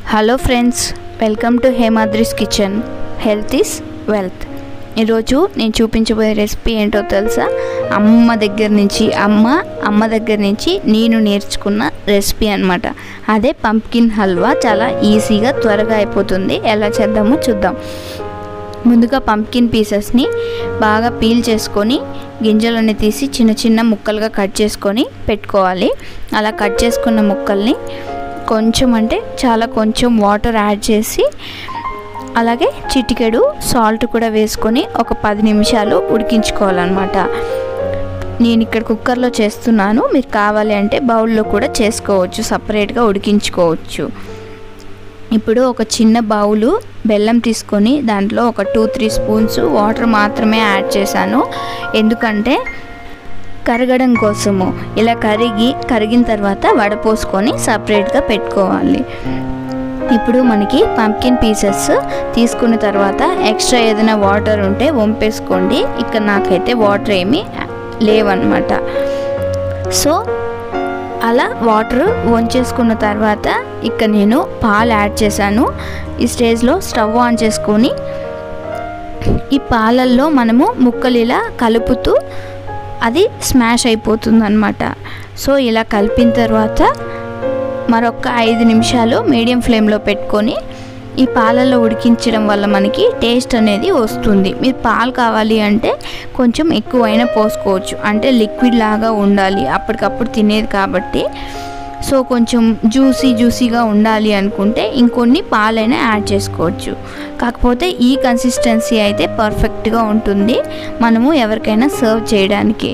hello friends welcome to Hemadri's kitchen health is wealth ఈరోజు నేను చూపించబోయే రెసిపీ ఏంటో తెలుసా అమ్మ దగ్గర నుంచి అమ్మ అమ్మ దగ్గర నుంచి నేను నేర్చుకున్న రెసిపీ అనమాట అదే పంప్కిన్ హల్వా చాలా ఈజీగా త్వరగా అయిపోతుంది ఎలా చేద్దామో చూద్దాం ముందుగా పంప్కిన్ పీసెస్ని బాగా పీల్ చేసుకొని గింజలన్నీ తీసి చిన్న చిన్న ముక్కలుగా కట్ చేసుకొని పెట్టుకోవాలి అలా కట్ చేసుకున్న ముక్కల్ని కొంచెం అంటే చాలా కొంచెం వాటర్ యాడ్ చేసి అలాగే చిటికెడు సాల్ట్ కూడా వేసుకొని ఒక పది నిమిషాలు ఉడికించుకోవాలన్నమాట నేను ఇక్కడ కుక్కర్లో చేస్తున్నాను మీరు కావాలి అంటే బౌల్లో కూడా చేసుకోవచ్చు సపరేట్గా ఉడికించుకోవచ్చు ఇప్పుడు ఒక చిన్న బౌలు బెల్లం తీసుకొని దాంట్లో ఒక టూ త్రీ స్పూన్స్ వాటర్ మాత్రమే యాడ్ చేశాను ఎందుకంటే కరగడం కోసము ఇలా కరిగి కరిగిన తర్వాత వడపోసుకొని సపరేట్గా పెట్టుకోవాలి ఇప్పుడు మనకి పంకిన్ పీసెస్ తీసుకున్న తర్వాత ఎక్స్ట్రా ఏదైనా వాటర్ ఉంటే వంపేసుకోండి ఇక్కడ నాకైతే వాటర్ ఏమీ లేవన్నమాట సో అలా వాటర్ వంచేసుకున్న తర్వాత ఇక్కడ నేను పాలు యాడ్ చేశాను ఈ స్టేజ్లో స్టవ్ ఆన్ చేసుకొని ఈ పాలల్లో మనము ముక్కలు ఇలా కలుపుతూ అది స్మాష్ అయిపోతుంది అనమాట సో ఇలా కలిపిన తర్వాత మరొక ఐదు నిమిషాలు మీడియం ఫ్లేమ్లో పెట్టుకొని ఈ పాలల్లో ఉడికించడం వల్ల మనకి టేస్ట్ అనేది వస్తుంది మీరు పాలు కావాలి అంటే కొంచెం ఎక్కువైనా పోసుకోవచ్చు అంటే లిక్విడ్ లాగా ఉండాలి అప్పటికప్పుడు తినేది కాబట్టి సో కొంచెం జ్యూసీ జ్యూసీగా ఉండాలి అనుకుంటే ఇంకొన్ని పాలైనా యాడ్ చేసుకోవచ్చు కాకపోతే ఈ కన్సిస్టెన్సీ అయితే పర్ఫెక్ట్గా ఉంటుంది మనము ఎవరికైనా సర్వ్ చేయడానికి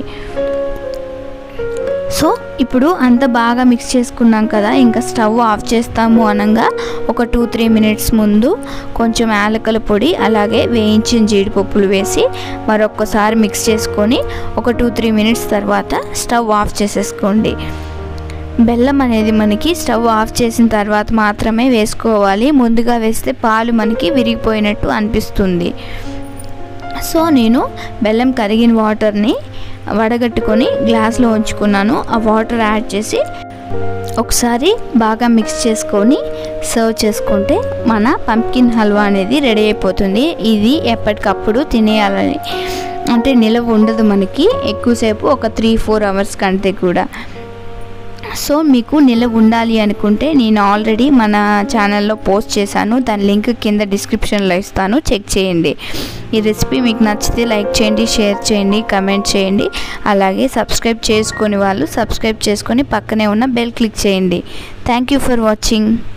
సో ఇప్పుడు అంత బాగా మిక్స్ చేసుకున్నాం కదా ఇంకా స్టవ్ ఆఫ్ చేస్తాము అనగా ఒక టూ త్రీ మినిట్స్ ముందు కొంచెం యాలకల పొడి అలాగే వేయించిన జీడిపప్పులు వేసి మరొకసారి మిక్స్ చేసుకొని ఒక టూ త్రీ మినిట్స్ తర్వాత స్టవ్ ఆఫ్ చేసేసుకోండి బెల్లం అనేది మనకి స్టవ్ ఆఫ్ చేసిన తర్వాత మాత్రమే వేసుకోవాలి ముందుగా వేస్తే పాలు మనకి విరిగిపోయినట్టు అనిపిస్తుంది సో నేను బెల్లం కరిగిన వాటర్ని వడగట్టుకొని గ్లాస్లో ఉంచుకున్నాను ఆ వాటర్ యాడ్ చేసి ఒకసారి బాగా మిక్స్ చేసుకొని సర్వ్ చేసుకుంటే మన పంప్కిన్ హల్వా అనేది రెడీ అయిపోతుంది ఇది ఎప్పటికప్పుడు తినేయాలని అంటే నిలవ ఉండదు మనకి ఎక్కువసేపు ఒక త్రీ ఫోర్ అవర్స్ కంటే కూడా సో మీకు నిలవ ఉండాలి అనుకుంటే నేను ఆల్రెడీ మన ఛానల్లో పోస్ట్ చేశాను దాని లింక్ కింద డిస్క్రిప్షన్లో ఇస్తాను చెక్ చేయండి ఈ రెసిపీ మీకు నచ్చితే లైక్ చేయండి షేర్ చేయండి కమెంట్ చేయండి అలాగే సబ్స్క్రైబ్ చేసుకొని వాళ్ళు సబ్స్క్రైబ్ చేసుకొని పక్కనే ఉన్న బెల్ క్లిక్ చేయండి థ్యాంక్ యూ ఫర్ వాచింగ్